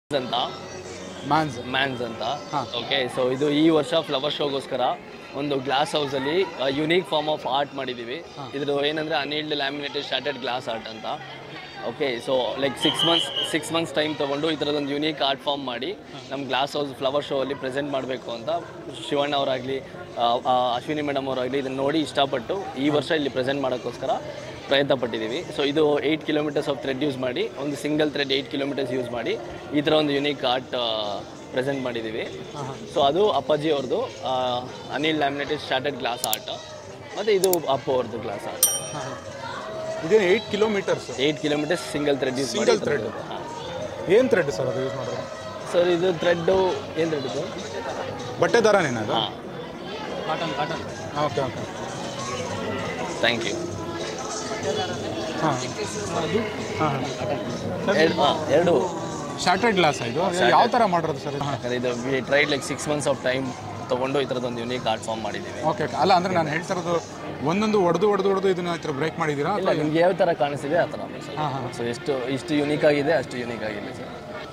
ಅಂತ mans mans ಅಂತ ಹಾ. ಓಕೆ ಸೊ ಇದು ಈ ವರ್ಷ ಫ್ಲವರ್ ಶೋಗೋಸ್ಕರ ಒಂದು ಗ್ಲಾಸ್ ಹೌಸಲ್ಲಿ ಯುನೀಕ್ ಫಾರ್ಮ್ ಆಫ್ ಆರ್ಟ್ ಮಾಡಿದ್ದೀವಿ ಇದ್ರ ಏನಂದರೆ annealed laminated started glass art ಅಂತ okay so like six months six months time ತೊಗೊಂಡು ಈ ಥರದೊಂದು ಯುನೀಕ್ ಆರ್ಟ್ ಫಾರ್ಮ್ ಮಾಡಿ ನಮ್ಮ ಗ್ಲಾಸ್ ಹೌಸ್ ಫ್ಲವರ್ ಶೋ ಅಲ್ಲಿ ಪ್ರೆಸೆಂಟ್ ಮಾಡಬೇಕು ಅಂತ ಶಿವಣ್ಣ ಅವರಾಗಲಿ ಅಶ್ವಿನಿ ಮೇಡಮ್ ಅವರಾಗಲಿ ಇದನ್ನು ನೋಡಿ ಇಷ್ಟಪಟ್ಟು ಈ ವರ್ಷ ಇಲ್ಲಿ ಪ್ರೆಸೆಂಟ್ ಮಾಡೋಕ್ಕೋಸ್ಕರ ಪ್ರಯತ್ನ ಪಟ್ಟಿದ್ದೀವಿ ಸೊ ಇದು eight kilometres of thread use ಮಾಡಿ ಒಂದು single thread eight kilometres use ಮಾಡಿ ಈ ಥರ ಒಂದು ಯುನೀಕ್ ಆರ್ಟ್ ಪ್ರೆಸೆಂಟ್ ಮಾಡಿದ್ದೀವಿ ಸೊ ಅದು ಅಪ್ಪಾಜಿ ಅವ್ರದ್ದು annealed laminated started glass art ಮತ್ತು ಇದು ಅಪ್ಪು ಅವ್ರದ್ದು ಗ್ಲಾಸ್ ಆರ್ಟ್ ಇದೇನು eight kilometres eight kilometres single thread use ಮಾಡಿ Single thread? ಏನು ಥ್ರೆಡ್ ಸರ್ ಅದು ಯೂಸ್ ಮಾಡೋದು ಸರ್ ಇದು ಥ್ರೆಡ್ಡು ಏನು ಥ್ರೆಡ್ ಇದು ಬಟ್ಟೆ ದಾರನೇನ ಅದು ಹಾಂ cotton cotton okay okay thank you ಹಾಂ ಹಾಂ ಎರಡು ಹಾಂ ಎರಡು ಶಾರ್ಟೆಡ್ ಗ್ಲಾಸ್ ಇದು ಯಾವ ಥರ ಮಾಡಿರೋದು ಸರ್ ಹಾಂ ಯಾಕಂದ್ರೆ ಇದು we tried like six months of time ತೊಗೊಂಡು ಈ ಥರದೊಂದು ಯುನೀಕ್ ಆರ್ಟ್ ಫಾರ್ಮ್ ಮಾಡಿದ್ದೀವಿ ಓಕೆ ಓಕೆ ಅಲ್ಲ ಅಂದರೆ ನಾನು ಹೇಳ್ತಾ ಇರೋದು ಒಂದೊಂದು ಹೊಡೆದು ಹೊಡೆದು ಹೊಡೆದು ಇದನ್ನ ಈ ಥರ ಬ್ರೇಕ್ ಮಾಡಿದ್ದೀರಾ ಇಲ್ಲ ನಿಮ್ಗೆ ಯಾವ ಥರ ಕಾಣಿಸ್ತಿದೆ ಆ ಥರ ಸರ್ ಹಾಂ ಹಾಂ ಸೊ ಎಷ್ಟು ಇಷ್ಟು ಯುನೀಕ್ ಆಗಿದೆ ಅಷ್ಟು ಯುನೀಕ್ ಆಗಿದೆ sir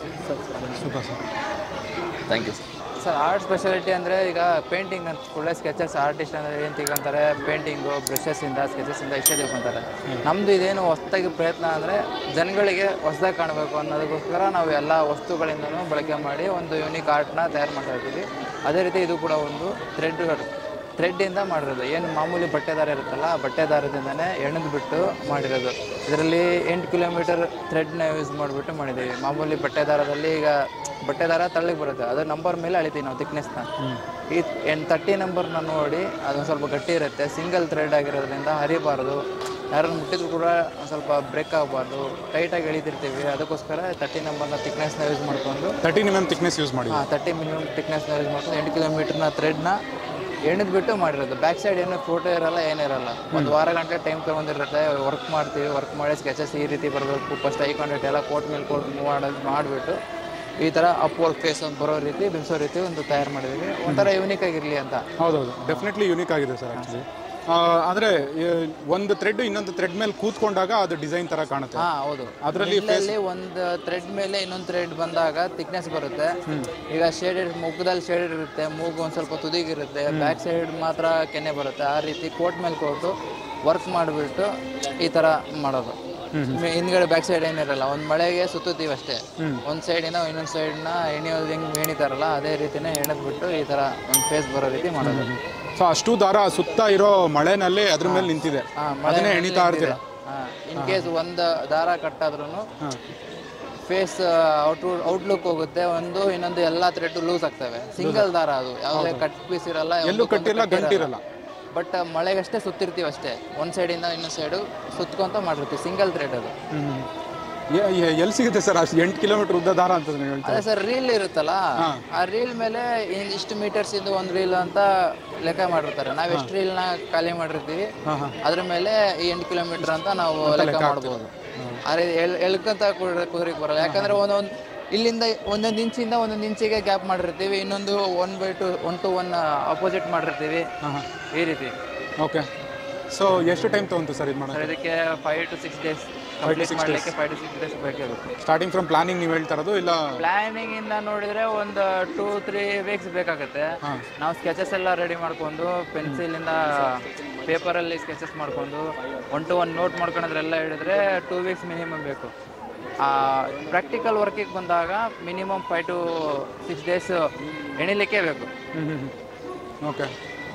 super sir thank you sir sir art speciality ಅಂದರೆ ಈಗ ಪೇಂಟಿಂಗ್ ಅಂತ ಕೂಡಲೇ ಸ್ಕೆಚಸ್ ಆರ್ಟಿಸ್ಟ್ ಅಂದರೆ ಏನು ತಿಳ್ಕೊಂತಾರೆ ಪೇಂಟಿಂಗು ಬ್ರಷಸ್ಸಿಂದ ಸ್ಕೆಚಸ್ಸಿಂದ ಇಷ್ಟೇ ತಿಳ್ಕೊತಾರೆ ನಮ್ಮದು ಇದೇನು ಹೊಸ್ದಾಗಿ ಪ್ರಯತ್ನ ಅಂದರೆ ಜನಗಳಿಗೆ ಹೊಸ್ದಾಗಿ ಕಾಣಬೇಕು ಅನ್ನೋದಕ್ಕೋಸ್ಕರ ನಾವು ಎಲ್ಲ ವಸ್ತುಗಳಿಂದನೂ ಬಳಕೆ ಮಾಡಿ ಒಂದು ಯೂನಿಕ್ ಆರ್ಟ್ನ ತಯಾರು ಮಾಡ್ತಾ ಇದ್ದೀವಿ ಅದೇ ರೀತಿ ಇದು ಕೂಡ ಒಂದು ಥ್ರೆಡ್ ಥ್ರೆಡ್ಡಿಂದ ಮಾಡಿರೋದು ಏನು ಮಾಮೂಲಿ ಬಟ್ಟೆ ದಾರ ಇರುತ್ತಲ್ಲ ಆ ಬಟ್ಟೆ ದಾರದಿಂದನೇ ಎಣೆದು ಬಿಟ್ಟು ಮಾಡಿರೋದು ಇದರಲ್ಲಿ ಎಂಟು ಕಿಲೋಮೀಟರ್ ಥ್ರೆಡ್ನ ಯೂಸ್ ಮಾಡಿಬಿಟ್ಟು ಮಾಡಿದ್ದೀವಿ ಮಾಮೂಲಿ ಬಟ್ಟೆ ದಾರದಲ್ಲಿ ಈಗ ಬಟ್ಟೆ ದಾರ ತಳ್ಳಗೆ ಬರುತ್ತೆ ಅದು ನಂಬರ್ ಮೇಲೆ ಅಳಿತೀವಿ ನಾವು ತಿಕ್ನೆಸ್ನ ಈ ಎಂಟು ತರ್ಟಿ ನಂಬರ್ನ ನೋಡಿ ಅದೊಂದು ಸ್ವಲ್ಪ ಗಟ್ಟಿ ಇರುತ್ತೆ ಸಿಂಗಲ್ ಥ್ರೆಡ್ ಆಗಿರೋದ್ರಿಂದ ಹರಿಬಾರ್ದು ಯಾರನ್ನು ಮುಟ್ಟಿದ್ರು ಕೂಡ ಒಂದು ಸ್ವಲ್ಪ ಬ್ರೇಕ್ ಆಗಬಾರ್ದು ಟೈಟಾಗಿ ಎಳಿತಿರ್ತೀವಿ ಅದಕ್ಕೋಸ್ಕರ ತರ್ಟಿ ನಂಬರ್ನ ತಿಕ್ನೆಸ್ನ ಯೂಸ್ ಮಾಡ್ಕೊಂಡು ತರ್ಟಿ ಎಮ್ ತಿಕ್ನೆಸ್ ಯೂಸ್ ಮಾಡಿ ಹಾಂ ತರ್ಟಿ ಮಿನಿಮಮ್ ತಿಕ್ನೆಸ್ನ ಯೂಸ್ ಮಾಡ್ಕೊಂಡು ಎಂಟು ಕಿಲೋಮೀಟರ್ನ ಥ್ರೆಡ್ನ ಎಣೆದು ಬಿಟ್ಟು ಮಾಡಿರೋದು ಬ್ಯಾಕ್ ಸೈಡ್ ಏನು ಫೋಟೋ ಇರಲ್ಲ ಏನಿರಲ್ಲ ಒಂದು ವಾರ ಗಂಟೆ ಟೈಮ್ ತೊಗೊಂಡಿರುತ್ತೆ ವರ್ಕ್ ಮಾಡ್ತೀವಿ ವರ್ಕ್ ಮಾಡಿ ಸ್ಕೆಚಸ್ ಈ ರೀತಿ ಬರಬೇಕು ಫಸ್ಟ್ ಐ ಕಾಂಟ್ಯಾಕ್ಟ್ ಎಲ್ಲ ಕೋಟ್ ಮೇಲೆ ಕೋಟ್ ಮೂವ್ ಮಾಡೋದು ಮಾಡಿಬಿಟ್ಟು ಈ ಥರ ಅಪ್ ವರ್ಕ್ ಫೇಸ್ ಒಂದು ಬರೋ ರೀತಿ ಬಿಡಿಸೋ ರೀತಿ ಒಂದು ತಯಾರು ಮಾಡಿದ್ದೀವಿ ಒಂಥರ ಯೂನಿಕ್ ಆಗಿರಲಿ ಅಂತ ಹೌದೌದು ಡೆಫಿನೆಟ್ಲಿ ಯೂನಿಕ್ ಆಗಿದೆ ಸರ್ ಆ್ಯಕ್ಚುಲಿ ಆದರೆ ಒಂದು ಥ್ರೆಡ್ ಇನ್ನೊಂದು ಥ್ರೆಡ್ ಮೇಲೆ ಕೂತ್ಕೊಂಡಾಗ ಅದು ಡಿಸೈನ್ ಥರ ಕಾಣುತ್ತೆ ಹಾ ಹೌದು ಅದ್ರಲ್ಲಿ ಅದರಲ್ಲಿ ಒಂದು ಥ್ರೆಡ್ ಮೇಲೆ ಇನ್ನೊಂದು ಥ್ರೆಡ್ ಬಂದಾಗ ಥಿಕ್ನೆಸ್ ಬರುತ್ತೆ ಈಗ ಶೇಡೆಡ್ ಮುಖದಲ್ಲಿ ಶೇಡೆಡ್ ಇರುತ್ತೆ ಮೂಗು ಒಂದು ಸ್ವಲ್ಪ ತುದಿಗಿರುತ್ತೆ ಬ್ಯಾಕ್ ಸೈಡ್ ಮಾತ್ರ ಕೆನ್ನೆ ಬರುತ್ತೆ ಆ ರೀತಿ ಕೋಟ್ ಮೇಲೆ ಕೊಟ್ಟು ವರ್ಕ್ ಮಾಡಿಬಿಟ್ಟು ಈ ಥರ ಮಾಡೋದು ಮೆ- ಹಿಂದ್ಗಡೆ ಬ್ಯಾಕ್ ಸೈಡ್ ಏನಿರಲ್ಲ ಒಂದು ಮಳೆಗೆ ಸುತ್ತುತ್ತೀವಿ ಅಷ್ಟೇ ಒಂದು ಸೈಡಿಂದ ಇನ್ನೊಂದು ಸೈಡ್ನ ಎಣಿಯೋದು ಹೆಂಗೆ ಎಣಿತಾರಲ್ಲ ಅದೇ ರೀತಿನೇ ಎಣೆದ್ಬಿಟ್ಟು ಈ ಥರ ಒಂದು ಫೇಸ್ ಬರೋ ರೀತಿ ಮಾಡೋದು ಸೊ ಅಷ್ಟು ದಾರ ಸುತ್ತ ಇರೋ ಮಳೆನಲ್ಲಿ ಅದ್ರ ಮೇಲೆ ನಿಂತಿದೆ ಹಾಂ ಅದನ್ನೇ ಎಣಿತಾ ಇರ್ತೀರಾ ಇನ್ ಕೇಸ್ ಒಂದು ದಾರ ಕಟ್ಟಾದ್ರೂ ಹಾಂ ಫೇಸ್ ಔಟ್ ಔಟ್ಲುಕ್ ಹೋಗುತ್ತೆ ಒಂದು ಇನ್ನೊಂದು ಎಲ್ಲ ಥ್ರೆಡ್ ಲೂಸ್ ಆಗ್ತವೆ ಸಿಂಗಲ್ ದಾರ ಅದು ಯಾವುದೇ ಕಟ್ ಪೀಸ್ ಇರಲ್ಲ ಎಲ್ಲೂ ಕಟ್ಟಿರಲ್ಲ ಗಂಟಿರಲ್ಲ ಬಟ್ ಮಳೆಗಷ್ಟೇ ಸುತ್ತಿರ್ತೀವಿ ಅಷ್ಟೇ ಒಂದು ಸೈಡಿಂದ ಇನ್ನೊಂದು ಸೈಡು ಸುತ್ಕೊಂತ ಮಾಡಿರ್ತೀವಿ ಸಿಂಗಲ್ ಥ್ರೆಡ್ ಅದು ಎಲ್ಲಿ ಸಿಗುತ್ತೆ ಸರ್ ಅಷ್ಟು ಎಂಟು ಕಿಲೋಮೀಟರ್ ಉದ್ದ ದಾರ ಅಂತ ನೀವು ಹೇಳ್ತೀರಾ ಅದೇ ಸರ್ ರೀಲ್ ಇರುತ್ತಲ್ಲ ಆ ರೀಲ್ ಮೇಲೆ ಇನ್ ಇಷ್ಟು ಮೀಟರ್ಸ್ ಇಂದ ಒಂದು ರೀಲ್ ಅಂತ ಲೆಕ್ಕ ಮಾಡಿರ್ತಾರೆ ನಾವು ಎಷ್ಟು ರೀಲ್ನ ಖಾಲಿ ಮಾಡಿರ್ತೀವಿ ಅದ್ರ ಮೇಲೆ ಈ ಎಂಟು ಕಿಲೋಮೀಟರ್ ಅಂತ ನಾವು ಲೆಕ್ಕ ಮಾಡ್ಬೋದು ಅದೇ ಎಳ್ ಎಳ್ಕೊಂತ ಕುದುರೆಗೆ ಬರಲ್ಲ ಯಾಕಂದ್ರೆ ಒಂದೊಂದು ಇಲ್ಲಿಂದ ಒಂದೊಂದು ಇಂಚಿಂದ ಒಂದೊಂದು ಇಂಚಿಗೆ ಗ್ಯಾಪ್ ಮಾಡಿರ್ತೀವಿ ಇನ್ನೊಂದು one by two one to one opposite ಮಾಡಿರ್ತೀವಿ ಈ ರೀತಿ ಓಕೆ ಸೊ ಎಷ್ಟು ಟೈಮ್ ತೊಗೊಂತು ಸರ್ ಇದು ಸರ್ ಮಾಡೋದು ಇದಕ್ಕೆ five to six days complete ಮಾಡಲಿಕ್ಕೆ ಫೈವ್ ಟು ಸಿಕ್ಸ್ ಡೇಸ್ ಬೇಕಾಗುತ್ತೆ ಸ್ಟಾರ್ಟಿಂಗ್ ಫ್ರಮ್ ಪ್ಲಾನಿಂಗ್ ನೀವು ಹೇಳ್ತಾ ಇರೋದು ಇಲ್ಲ ಪ್ಲಾನಿಂಗ್ ಇಂದ ನೋಡಿದ್ರೆ ಒಂದು ಟೂ ತ್ರೀ ವೀಕ್ಸ್ ಬೇಕಾಗುತ್ತೆ ನಾವು ಸ್ಕೆಚಸ್ ಎಲ್ಲ ರೆಡಿ ಮಾಡ್ಕೊಂಡು ಪೆನ್ಸಿಲ್ ಇಂದ ಪೇಪರ್ ಅಲ್ಲಿ ಸ್ಕೆಚಸ್ ಮಾಡ್ಕೊಂಡು ಒನ್ ಟು ಒನ್ ನೋಟ್ ಮಾಡ್ಕೊಳೋದ್ರೆಲ್ಲ ಹಿಡಿದ್ರೆ ಟೂ ವೀಕ್ಸ್ ಮಿನಿಮಮ್ ಬೇಕು ಪ್ರಾಕ್ಟಿಕಲ್ ವರ್ಕಿಗೆ ಬಂದಾಗ minimum five to six days ಎಣಿಲಿಕ್ಕೆ ಬೇಕು ಓಕೆ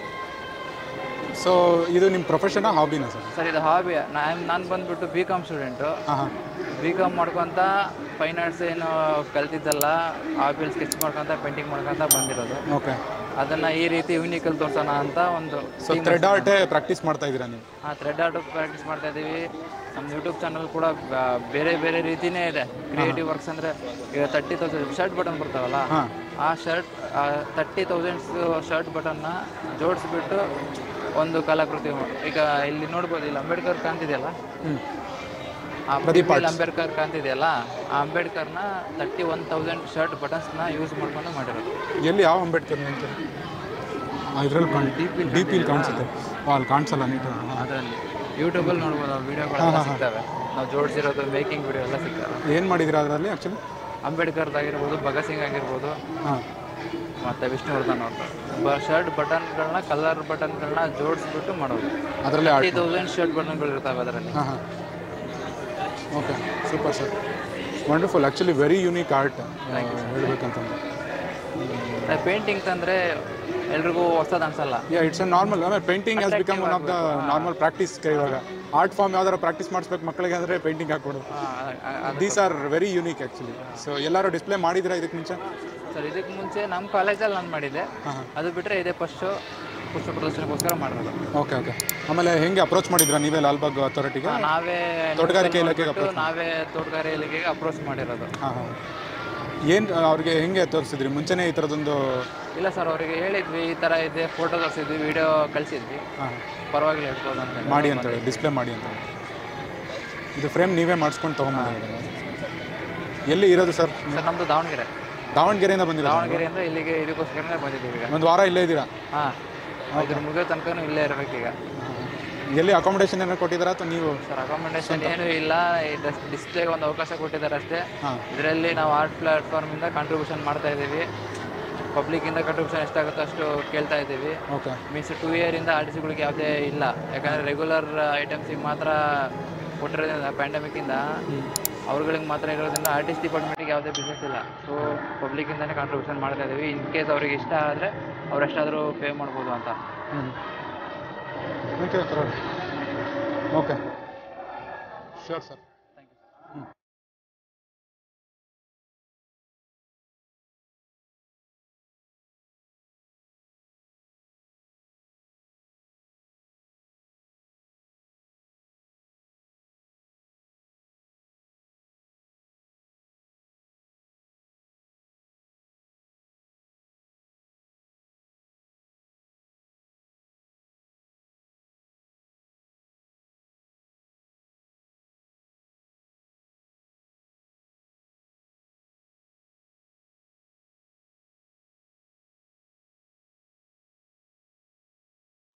ಸೊ ಇದು ನಿಮ್ಮ ಪ್ರೊಫೆಷನಾ ಹಾಬಿನಾ ಸರ್ ಸರ್ ಇದು ಹಾಬಿ ನಾನು ನಾನು ಬಂದ್ಬಿಟ್ಟು ಬಿ ಕಾಮ್ ಸ್ಟೂಡೆಂಟು ಹಾಂ ಹಾಂ ಬಿ ಕಾಮ್ ಮಾಡ್ಕೊತ ಫೈನ್ ಆರ್ಟ್ಸ್ ಏನು ಕಲ್ತಿದ್ದಲ್ಲ ಹಾಬಿಲ್ ಸ್ಕೆಚ್ ಮಾಡ್ಕೊತ ಪೇಂಟಿಂಗ್ ಮಾಡ್ಕೊತ ಬಂದಿರೋದು ಓಕೆ ಅದನ್ನ ಈ ರೀತಿ ಯೂನಿಕಲ್ ತೋರ್ಸೋಣ ಅಂತ ಒಂದು ಸೊ ಥ್ರೆಡ್ ಆರ್ಟೇ ಪ್ರಾಕ್ಟೀಸ್ ಮಾಡ್ತಾ ಇದ್ದೀರಾ ನೀವು ಆ ಥ್ರೆಡ್ ಆರ್ಟ್ ಪ್ರಾಕ್ಟೀಸ್ ಮಾಡ್ತಾ ಇದ್ದೀವಿ ನಮ್ಮ ಯೂಟ್ಯೂಬ್ ಚಾನಲ್ ಕೂಡ ಬ- ಬೇರೆ ಬೇರೆ ರೀತಿನೇ ಇದೆ ಕ್ರಿಯೇಟಿವ್ ವರ್ಕ್ಸ್ ಅಂದರೆ ಈಗ ತರ್ಟಿ ತೌಸಂಡ್ ಶರ್ಟ್ ಬಟನ್ ಬರ್ತಾವಲ್ಲ ಹಾಂ ಆ ಶರ್ಟ್ ತರ್ಟಿ ತೌಸಂಡ್ಸ್ ಶರ್ಟ್ ಬಟನ್ನ ಜೋಡಿಸ್ಬಿಟ್ಟು ಒಂದು ಕಲಾಕೃತಿ ಮಾಡ್- ಈಗ ಇಲ್ಲಿ ನೋಡ್ಬೋದು ಇಲ್ಲಿ ಅಂಬೇಡ್ಕರ್ ಕಾಣ್ತಿದೆಯಲ್ಲ ಆ ಇಲ್ಲಿ ಅಂಬೇಡ್ಕರ್ ಕಾಣ್ತಿದೆಯಲ್ಲ ಆ ಅಂಬೇಡ್ಕರ್ನ ತರ್ಟಿ ಒನ್ ತೌಸಂಡ್ ಶರ್ಟ್ ಬಟನ್ಸ್ನ ಯೂಸ್ ಮಾಡ್ಕೊಂಡು ಮಾಡಿರೋದು ಎಲ್ಲಿ ಯಾವ ಅಂಬೇಡ್ಕರ್ ಹೇಳ್ತೀರಾ ಇದ್ರಲ್ಲಿ ಕಾಣ್ ಡಿ ಪಿಲಿ ಕಾಣಿಸುತ್ತೆ ಓ, ಅಲ್ಲಿ ಕಾಣಿಸಲ್ಲ ನೀಟಾಗಿ ಹಾಂ ಅದರಲ್ಲಿ ಯೂಟ್ಯೂಬಲ್ಲಿ ನೋಡ್ಬೋದು ಆ ವಿಡಿಯೋಗಳೆಲ್ಲ ಸಿಗ್ತವೆ ನಾವು ಜೋಡಿಸಿರೋದು ಮೇಕಿಂಗ್ ವಿಡಿಯೋ ಎಲ್ಲ ಸಿಗ್ತವೆ ಏನು ಮಾಡಿದ್ದೀರಾ ಅದರಲ್ಲಿ ಆ್ಯಕ್ಚುಲಿ ಅಂಬೇಡ್ಕರ್ದಾಗಿರ್ಬೋದು ಭಗತ್ ಸಿಂಗ್ ಆಗಿರ್ಬೋದು ಹಾಂ ಮತ್ತು ವಿಷ್ಣುವರ್ಧನ್ ಅವ್ರದ್ದು ಬ ಶರ್ಟ್ ಬಟನ್ಗಳನ್ನ ಕಲರ್ ಬಟನ್ಗಳನ್ನ ಜೋಡಿಸ್ಬಿಟ್ಟು ಮಾಡೋದು ಅದರಲ್ಲೇ ತ್ರೀ ಆರ್ಟ್ ತೌಸಂಡ್ ಶರ್ಟ್ ಬಟನ್ಗಳು ಇರ್ತವೆ ಅದರಲ್ಲಿ ಹಾಂ ಹಾಂ okay super sir wonderful actually very unique art ಹೇಳ್ಬೇಕಂತಂದ್ರೆ ಪೇಂಟಿಂಗ್ ತಂದರೆ ಎಲ್ರಿಗೂ ಹೊಸದು ಅನ್ಸಲ್ಲ ಯಾ ಇಟ್ಸ್ ಅ ನಾರ್ಮಲ್ ಆಮೇಲೆ painting has become one of the normal practice ಇವಾಗ ಆರ್ಟ್ ಫಾರ್ಮ್ ಯಾವ್ದಾರು ಪ್ರಾಕ್ಟೀಸ್ ಮಾಡಿಸ್ಬೇಕು ಮಕ್ಕಳಿಗೆ ಅಂದರೆ ಪೇಂಟಿಂಗ್ ಹಾಕ್ಕೊಡು these are very unique actually so ಎಲ್ಲರೂ ಡಿಸ್ಪ್ಲೇ ಮಾಡಿದ್ದೀರಾ ಇದಕ್ಕೆ ಮುಂಚೆ ಸರ್ ಇದಕ್ಕೆ ಮುಂಚೆ ನಮ್ಮ ಕಾಲೇಜಲ್ಲಿ ನಾನು ಮಾಡಿದ್ದೆ ಹಾಂ ಹಾಂ ಅದು ಬಿಟ್ಟರೆ ಇದೇ ಫಸ್ಟು ಪುಷ್ಪ ಪ್ರದರ್ಶನಕ್ಕೋಸ್ಕರ ಮಾಡಿರೋದು ಓಕೆ ಓಕೆ ಆಮೇಲೆ ಹೆಂಗೆ ಅಪ್ರೋಚ್ ಮಾಡಿದ್ರಾ ನೀವೇ ಲಾಲ್ಬಾಗ್ ಅಥಾರಿಟಿಗೆ ನಾವೇ ತೋಟಗಾರಿಕೆ ಇಲಾಖೆಗೆ ಬಿಟ್ಟು ನಾವೇ ತೋಟಗಾರಿಕೆ ಇಲಾಖೆಗೆ ಅಪ್ರೋಚ್ ಮಾಡಿರೋದು ಹಾಂ ಹಾಂ ಏನು ಅವ್ರಿಗೆ ಹೆಂಗೆ ತೋರಿಸಿದ್ರಿ ಮುಂಚೆನೇ ಈ ಥರದೊಂದು ಇಲ್ಲ ಸರ್ ಅವರಿಗೆ ಹೇಳಿದ್ವಿ ಈ ಥರ ಇದೆ ಫೋಟೋ ತೋರಿಸಿದ್ವಿ ವಿಡಿಯೋ ಕಳಿಸಿದ್ವಿ ಹಾಂ ಪರವಾಗಿಲ್ಲ ಇಟ್ಬೋದು ಅಂತ ಮಾಡಿ ಅಂತೇಳಿ ಡಿಸ್ಪ್ಲೇ ಮಾಡಿ ಅಂತ ಇದು ಫ್ರೇಮ್ ನೀವೇ ಮಾಡಿಸ್ಕೊಂಡು ತೊಗೊಂಬಂದಿದ್ದೀರಾ ಎಲ್ಲಿ ಇರೋದು ಸರ್ ಸರ್ ನಮ್ಮದು ದಾವಣಗೆರೆ ದಾವಣಗೆರೆಯಿಂದ ಬಂದಿರೋದು ದಾವಣಗೆರೆಯಿಂದ ಇಲ್ಲಿಗೆ ಇದಕ್ಕೋಸ್ಕರನೇ ಬಂದಿದ್ದೀವಿ ಈಗ ಒಂದು ವಾರ ಇಲ್ಲೇ ಇದ್ದೀರಾ ಹಾಂ ಇದ್ರ ಮುಗಿಯೋ ತನಕನೂ ಇಲ್ಲೇ ಇರಬೇಕೀಗ ಎಲ್ಲಿ ಅಕಾಮಿಡೇಷನ್ ಏನೋ ಕೊಟ್ಟಿದ್ದೀರಾ ಅಥವಾ ನೀವು ಸರ್ ಅಕಾಮಿಡೇಷನ್ ಏನೂ ಇಲ್ಲ ಡಿಸ್ಪ್ಲೇಗೆ ಒಂದು ಅವಕಾಶ ಕೊಟ್ಟಿದ್ದಾರೆ ಅಷ್ಟೇ ಹಾಂ ಇದರಲ್ಲಿ ನಾವು ಆರ್ಟ್ ಪ್ಲಾಟ್ಫಾರ್ಮಿಂದ ಕಾಂಟ್ರಿಬ್ಯೂಷನ್ ಮಾಡ್ತಾ ಇದ್ದೀವಿ ಪಬ್ಲಿಕ್ಕಿಂದ ಕಾಂಟ್ರಿಬ್ಯೂಷನ್ ಎಷ್ಟಾಗುತ್ತೋ ಅಷ್ಟು ಕೇಳ್ತಾ ಇದ್ದೀವಿ ಓಕೆ ಮೀನ್ಸ್ ಟೂ ಇಯರಿಂದ ಆರ್ಟಿಸ್ಟ್ಗಳಿಗೆ ಯಾವುದೇ ಇಲ್ಲ ಯಾಕಂದರೆ ರೆಗ್ಯುಲರ್ ಐಟಮ್ಸಿಗೆ ಮಾತ್ರ ಕೊಟ್ಟಿರೋದ್ರಿಂದ ಪ್ಯಾಂಡಮಿಕ್ಕಿಂದ ಅವ್ರುಗಳಿಗೆ ಮಾತ್ರ ಇರೋದ್ರಿಂದ ಆರ್ಟಿಸ್ಟ್ ಡಿಪಾರ್ಟ್ಮೆಂಟಿಗೆ ಯಾವುದೇ ಬಿಸ್ನೆಸ್ ಇಲ್ಲ ಸೊ ಪಬ್ಲಿಕ್ಕಿಂದನೇ ಕಾಂಟ್ರಿಬ್ಯೂಷನ್ ಮಾಡ್ತಾ ಇದ್ದೀವಿ ಇನ್ ಕೇಸ್ ಅವ್ರಿಗೆ ಇಷ್ಟ ಆದರೆ ಅವ್ರು ಎಷ್ಟಾದರೂ ಪೇ ಮಾಡ್ಬೋದು ಅಂತ ಹ್ಞೂ okay sir okay sure sir